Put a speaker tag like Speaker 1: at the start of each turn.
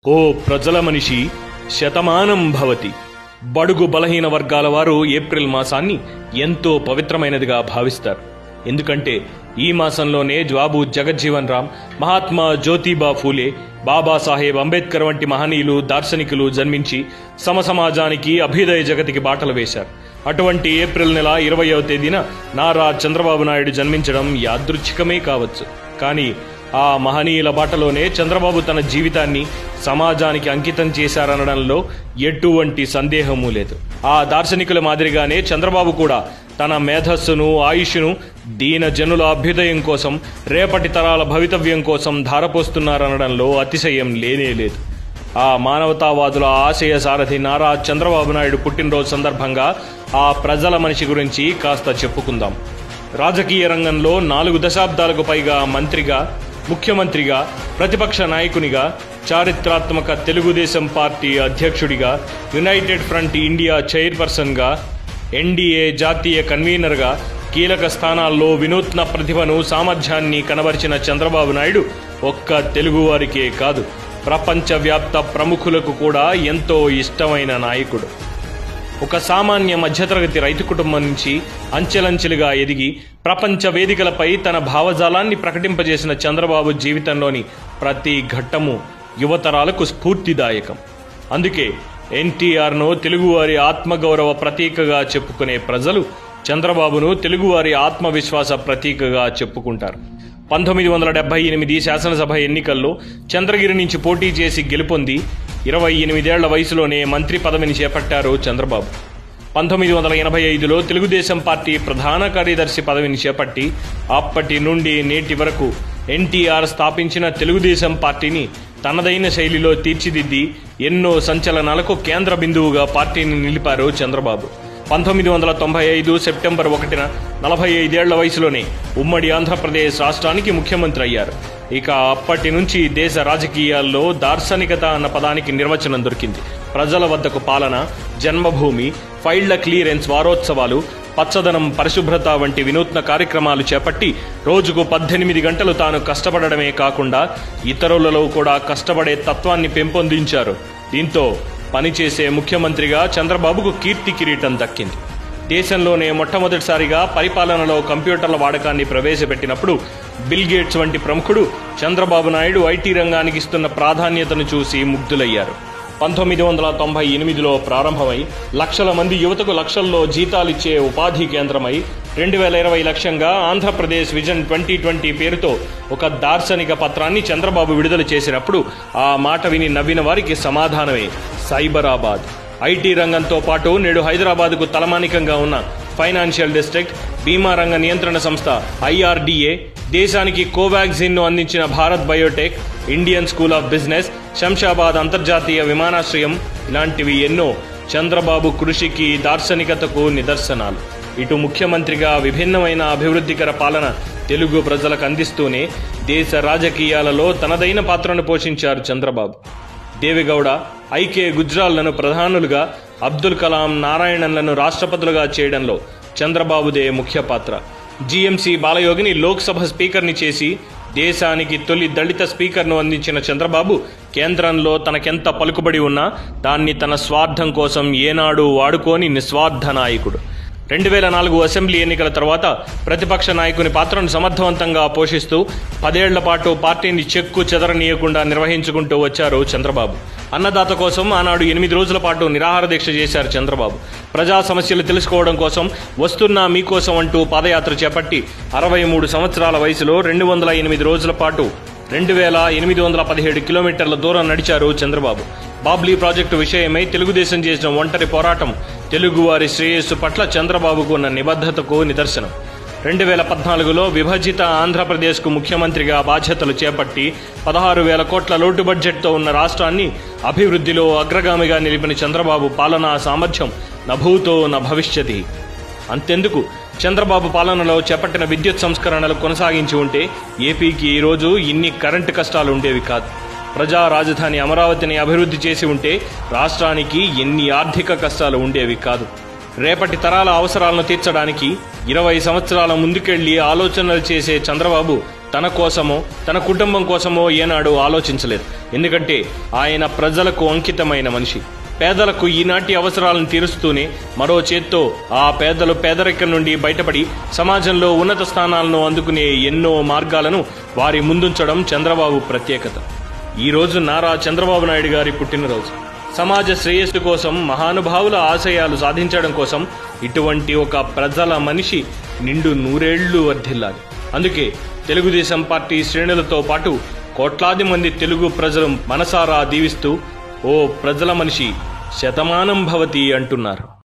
Speaker 1: ఓ ప్రజల మనిషి శతమానం భవతి బడుగు బలహీన వర్గాల వారు ఏప్రిల్ మాసాన్ని ఎంతో పవిత్రమైనదిగా భావిస్తారు ఎందుకంటే ఈ మాసంలోనే జ్వాబు జగజ్జీవన్ రామ్ మహాత్మా జ్యోతిబా ఫూలే బాబాసాహెబ్ అంబేద్కర్ వంటి మహనీయులు దార్శనికులు జన్మించి సమసమాజానికి అభ్యుదయ జగతికి బాటలు వేశారు అటువంటి ఏప్రిల్ నెల ఇరవయవ తేదీన నారా చంద్రబాబు నాయుడు జన్మించడం యాదృచ్ఛికమే కావచ్చు కానీ ఆ మహనీయుల బాటలోనే చంద్రబాబు తన జీవితాన్ని సమాజానికి అంకితం చేశారనడంలో ఎటువంటి సందేహమూ లేదు ఆ దార్శనికుల మాదిరిగానే చంద్రబాబు కూడా తన మేధస్సును ఆయుష్ను దీన జనుల అభ్యుదయం కోసం రేపటి తరాల భవితవ్యం కోసం ధారపోస్తున్నారనడంలో అతిశయం లేనే లేదు ఆ మానవతావాదుల ఆశయ సారథి నారా చంద్రబాబు నాయుడు పుట్టినరోజు సందర్భంగా ఆ ప్రజల మనిషి గురించి కాస్త చెప్పుకుందాం రాజకీయ రంగంలో నాలుగు దశాబ్దాలకు పైగా మంత్రిగా ముఖ్యమంత్రిగా ప్రతిపక్ష నాయకునిగా చారిత్రాత్మక తెలుగుదేశం పార్టీ అధ్యక్షుడిగా యునైటెడ్ ఫ్రంట్ ఇండియా చైర్పర్సన్గా ఎన్డీఏ జాతీయ కన్వీనర్గా కీలక స్థానాల్లో వినూత్న ప్రతిభను సామర్థ్యాన్ని కనబరిచిన చంద్రబాబు నాయుడు ఒక్క తెలుగువారికే కాదు ప్రపంచవ్యాప్త ప్రముఖులకు కూడా ఎంతో ఇష్టమైన నాయకుడు ఒక సామాన్య మధ్యతరగతి రైతు కుటుంబం నుంచి అంచెలంచెలుగా ఎదిగి ప్రపంచ వేదికలపై తన భావజాలాన్ని ప్రకటింపజేసిన చంద్రబాబు జీవితంలోని ప్రతి ఘట్టము యువతరాలకు స్ఫూర్తిదాయకం అందుకే ఎన్టీఆర్ను తెలుగువారి ఆత్మగౌరవ ప్రతీకగా చెప్పుకునే ప్రజలు చంద్రబాబును తెలుగువారి ఆత్మవిశ్వాస ప్రతీకగా చెప్పుకుంటారు పంతొమ్మిది వందల డెబ్బై ఎనిమిది శాసనసభ ఎన్నికల్లో చంద్రగిరి నుంచి పోటీ చేసి గెలుపొంది ఇరవై ఎనిమిదేళ్ల వయసులోనే మంత్రి పదవిని చేపట్టారు చంద్రబాబు పంతొమ్మిది వందల ఎనభై ఐదులో తెలుగుదేశం పార్టీ ప్రధాన కార్యదర్శి పదవిని చేపట్టి అప్పటి నుండి నేటి వరకు ఎన్టీఆర్ స్థాపించిన తెలుగుదేశం పార్టీని తనదైన శైలిలో తీర్చిదిద్ది ఎన్నో సంచలనాలకు కేంద్ర బిందువుగా పార్టీని నిలిపారు చంద్రబాబు పంతొమ్మిది వందల తొంభై ఐదు సెప్టెంబర్ ఒకటిన నలభై ఐదేళ్ల వయసులోనే ఉమ్మడి ఆంధ్రప్రదేశ్ రాష్ట్రానికి ముఖ్యమంత్రి అయ్యారు ఇక అప్పటి నుంచి దేశ రాజకీయాల్లో దార్శనికత అన్న పదానికి నిర్వచనం దొరికింది ప్రజల వద్దకు పాలన జన్మభూమి ఫైళ్ల క్లియరెన్స్ వారోత్సవాలు పచ్చదనం పరిశుభ్రత వంటి వినూత్న కార్యక్రమాలు చేపట్టి రోజుకు పద్దెనిమిది గంటలు తాను కష్టపడడమే కాకుండా ఇతరులలో కూడా కష్టపడే తత్వాన్ని పెంపొందించారు దీంతో పనిచేసే ముఖ్యమంత్రిగా చంద్రబాబుకు కీర్తి కిరీటం దక్కింది దేశంలోనే మొట్టమొదటిసారిగా పరిపాలనలో కంప్యూటర్ల వాడకాన్ని ప్రవేశపెట్టినప్పుడు బిల్ గేట్స్ వంటి ప్రముఖుడు చంద్రబాబు నాయుడు ఐటీ రంగానికి ఇస్తున్న ప్రాధాన్యతను చూసి ముగ్ధులయ్యారు పంతొమ్మిది వందల తొంభై ఎనిమిదిలో ప్రారంభమై లక్షల మంది యువతకు లక్షల్లో జీతాలిచ్చే ఉపాధి కేంద్రమై రెండు వేల ఇరవై లక్ష్యంగా ఆంధ్రప్రదేశ్ విజన్ ట్వంటీ ట్వంటీ పేరుతో ఒక దార్శనిక పత్రాన్ని చంద్రబాబు విడుదల చేసినప్పుడు ఆ మాట విని నవ్విన వారికి సమాధానమే సైబరాబాద్ ఐటీ రంగంతో పాటు నేడు హైదరాబాద్కు తలమానికంగా ఉన్న ఫైనాన్షియల్ డిస్ట్రిక్ట్ బీమా రంగ నియంత్రణ సంస్థ ఐఆర్డీఏ దేశానికి కోవాక్సిన్ ను అందించిన Bharat Biotech Indian School of Business Shamshabad అంతర్జాతీయ విమానాశ్రయం ఇలాంటివి ఎన్నో చంద్రబాబు కృషికి దార్శనికతకు నిదర్శనాలు ఇటు ముఖ్యమంత్రిగా విభిన్నమైన అభివృద్ధికర పాలన తెలుగు ప్రజలకు అందిస్తూనే దేశ రాజకీయాలలో తనదైన పాత్రను పోషించారు చంద్రబాబు దేవిగౌడ ఐకే గుజ్రాల్లను ప్రధానులుగా అబ్దుల్ కలాం నారాయణన్లను రాష్ట్రపతులుగా చేయడంలో చంద్రబాబుదే ముఖ్య పాత్ర జీఎంసీ బాలయోగిని లోక్సభ స్పీకర్ని చేసి దేశానికి తొలి దళిత స్పీకర్ను అందించిన చంద్రబాబు కేంద్రంలో తనకెంత పలుకుబడి ఉన్నా దాన్ని తన స్వార్థం కోసం ఏనాడు వాడుకోని నిస్వార్థ నాయకుడు రెండు వేల నాలుగు అసెంబ్లీ ఎన్నికల తర్వాత ప్రతిపక్ష నాయకుని పాత్రను సమర్థవంతంగా పోషిస్తూ పదేళ్ల పాటు పార్టీని చెక్కు చెదరనీయకుండా నిర్వహించుకుంటూ వచ్చారు చంద్రబాబు అన్నదాత కోసం ఆనాడు ఎనిమిది రోజుల పాటు నిరాహార దీక్ష చేశారు చంద్రబాబు ప్రజా సమస్యలు తెలుసుకోవడం కోసం వస్తున్నా మీకోసం అంటూ పాదయాత్ర చేపట్టి అరవై మూడు సంవత్సరాల వయసులో రెండు వందల ఎనిమిది రోజుల పాటు రెండు వేల ఎనిమిది వందల పదిహేడు కిలోమీటర్ల దూరం నడిచారు చంద్రబాబు బాబ్లీ ప్రాజెక్టు విషయమై తెలుగుదేశం చేసిన ఒంటరి పోరాటం తెలుగువారి శ్రేయస్సు పట్ల చంద్రబాబుకు ఉన్న నిబద్ధతకు నిదర్శనం రెండు వేల పద్నాలుగులో విభజిత ఆంధ్రప్రదేశ్కు ముఖ్యమంత్రిగా బాధ్యతలు చేపట్టి పదహారు వేల కోట్ల లోటు బడ్జెట్తో ఉన్న రాష్ట్రాన్ని అభివృద్ధిలో అగ్రగామిగా నిలిపిన చంద్రబాబు పాలనా సామర్థ్యం నభూతో న భవిష్యతి అంతెందుకు చంద్రబాబు పాలనలో చేపట్టిన విద్యుత్ సంస్కరణలు కొనసాగించి ఉంటే ఏపీకి ఈరోజు ఇన్ని కరెంటు కష్టాలు ఉండేవి కాదు ప్రజా రాజధాని అమరావతిని అభివృద్ధి చేసి ఉంటే రాష్ట్రానికి ఎన్ని ఆర్థిక కష్టాలు ఉండేవి కాదు రేపటి తరాల అవసరాలను తీర్చడానికి ఇరవై సంవత్సరాల ముందుకెళ్లి ఆలోచనలు చేసే చంద్రబాబు తన కోసమో తన కుటుంబం కోసమో ఏనాడు ఆలోచించలేదు ఎందుకంటే ఆయన ప్రజలకు అంకితమైన మనిషి పేదలకు ఈనాటి అవసరాలను తీరుస్తూనే మరో చేత్తో ఆ పేదలు పేదరికం నుండి బయటపడి సమాజంలో ఉన్నత స్థానాలను అందుకునే ఎన్నో మార్గాలను వారి ముందుంచడం చంద్రబాబు ప్రత్యేకత ఈ రోజు నారా చంద్రబాబు నాయుడు గారి పుట్టినరోజు సమాజ శ్రేయస్సు కోసం మహానుభావుల ఆశయాలు సాధించడం కోసం ఇటువంటి ఒక ప్రజల మనిషి నిండు నూరేళ్లు వర్ధిల్లాలి అందుకే తెలుగుదేశం పార్టీ శ్రేణులతో పాటు కోట్లాది మంది తెలుగు ప్రజలు మనసారా దీవిస్తూ ఓ ప్రజల మనిషి శతమానం భవతి అంటున్నారు